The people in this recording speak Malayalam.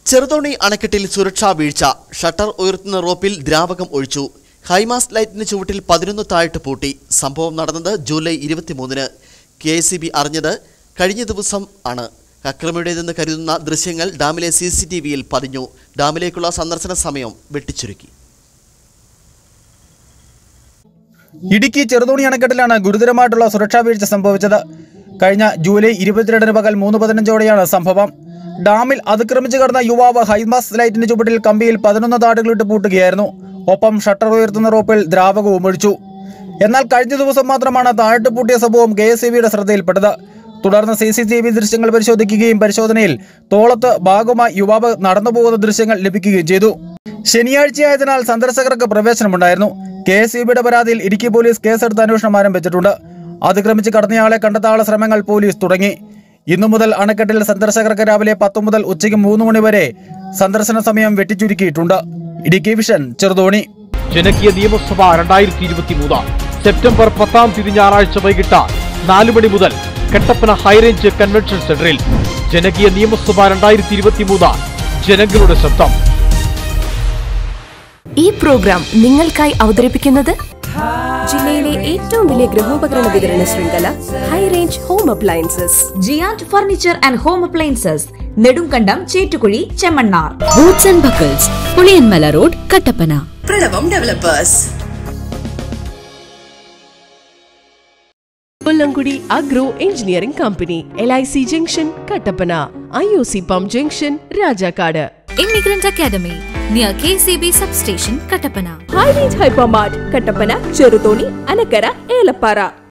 ചെറുതോണി അണക്കെട്ടിൽ സുരക്ഷാ വീഴ്ച ഷട്ടർ ഉയർത്തുന്ന റോപ്പിൽ ദ്രാവകം ഒഴിച്ചു ഹൈമാസ് ലൈറ്റിന് ചുവട്ടിൽ പതിനൊന്ന് താഴ്ത്ത് പൂട്ടി സംഭവം നടന്നത് ജൂലൈ ഇരുപത്തിമൂന്നിന് കെ എസ് ബി അറിഞ്ഞത് കഴിഞ്ഞ ദിവസം ആണ് അക്രമിയുടേതെന്ന് കരുതുന്ന ദൃശ്യങ്ങൾ ഡാമിലെ സി സി ടി വിയിൽ പതിഞ്ഞു ഡാമിലേക്കുള്ള സന്ദർശന സമയം വെട്ടിച്ചുരുക്കി ഇടുക്കി ചെറുതോണി അണക്കെട്ടിലാണ് ഗുരുതരമായിട്ടുള്ള സുരക്ഷാ വീഴ്ച സംഭവിച്ചത് കഴിഞ്ഞ ജൂലൈ ഇരുപത്തിരണ്ടിന് പകൽ മൂന്ന് പതിനഞ്ചോടെയാണ് സംഭവം ഡാമിൽ അതിക്രമിച്ചു കടന്ന യുവാവ് ഹൈമാസ് ലൈറ്റിന്റെ ചുവട്ടിൽ കമ്പിയിൽ പതിനൊന്ന് താടുകളിട്ട് പൂട്ടുകയായിരുന്നു ഒപ്പം ഷട്ടർ ഉയർത്തുന്ന റോപ്പിൽ ദ്രാവകവും ഒഴിച്ചു എന്നാൽ കഴിഞ്ഞ ദിവസം മാത്രമാണ് താഴ്ത്തു പൂട്ടിയ സംഭവം കെ എസ് ശ്രദ്ധയിൽപ്പെട്ടത് തുടർന്ന് സി സി ടി വി ദൃശ്യങ്ങൾ പരിശോധിക്കുകയും പരിശോധനയിൽ തോളത്ത് ഭാഗമായി യുവാവ് നടന്നു പോകുന്ന ദൃശ്യങ്ങൾ ലഭിക്കുകയും ചെയ്തു ശനിയാഴ്ചയായതിനാൽ സന്ദർശകർക്ക് പ്രവേശനമുണ്ടായിരുന്നു കെ എസ് ഇ ബിയുടെ പരാതിയിൽ ഇടുക്കി പോലീസ് കേസെടുത്ത് അന്വേഷണം ആരംഭിച്ചിട്ടുണ്ട് അതിക്രമിച്ച് കടന്നയാളെ കണ്ടെത്താനുള്ള ശ്രമങ്ങൾ പോലീസ് തുടങ്ങി ഇന്നു മുതൽ അണക്കെട്ടിൽ സന്ദർശകർക്ക് രാവിലെ പത്ത് മുതൽ ഉച്ചയ്ക്ക് മൂന്ന് മണി വരെ സന്ദർശന സമയം വെട്ടിച്ചുരുക്കിയിട്ടുണ്ട് ഇടുക്കി വിഷൻ ചെറുതോണി ജനകീയ നിയമസഭ രണ്ടായിരത്തി ഇരുപത്തി മൂന്ന് സെപ്റ്റംബർ പത്താം തീയതി ഞായറാഴ്ച വൈകിട്ട് നാല് മണി മുതൽ കട്ടപ്പന ഹൈറേഞ്ച് കൺവെൻഷൻ സെന്ററിൽ ജനകീയ നിയമസഭ രണ്ടായിരത്തി ഇരുപത്തി മൂന്ന് ജനങ്ങളുടെ ശബ്ദം ഈ പ്രോഗ്രാം നിങ്ങൾക്കായി അവതരിപ്പിക്കുന്നത് ജില്ലയിലെ ഏറ്റവും വലിയ ഗൃഹോപകരണ വിതരണ ശൃംഖല high range home appliances giant furniture and home appliances Nedumkandam Chettukuzhi Chemmannar boots and buckles Puliyanmala road Kattappana Pranavam developers Kollamkudi agro engineering company L I C junction Kattappana I O C pump junction Rajakkad immigrant academy near K C B substation Kattappana high range hypermart Kattappana Cheruthoni Anakkara Elappara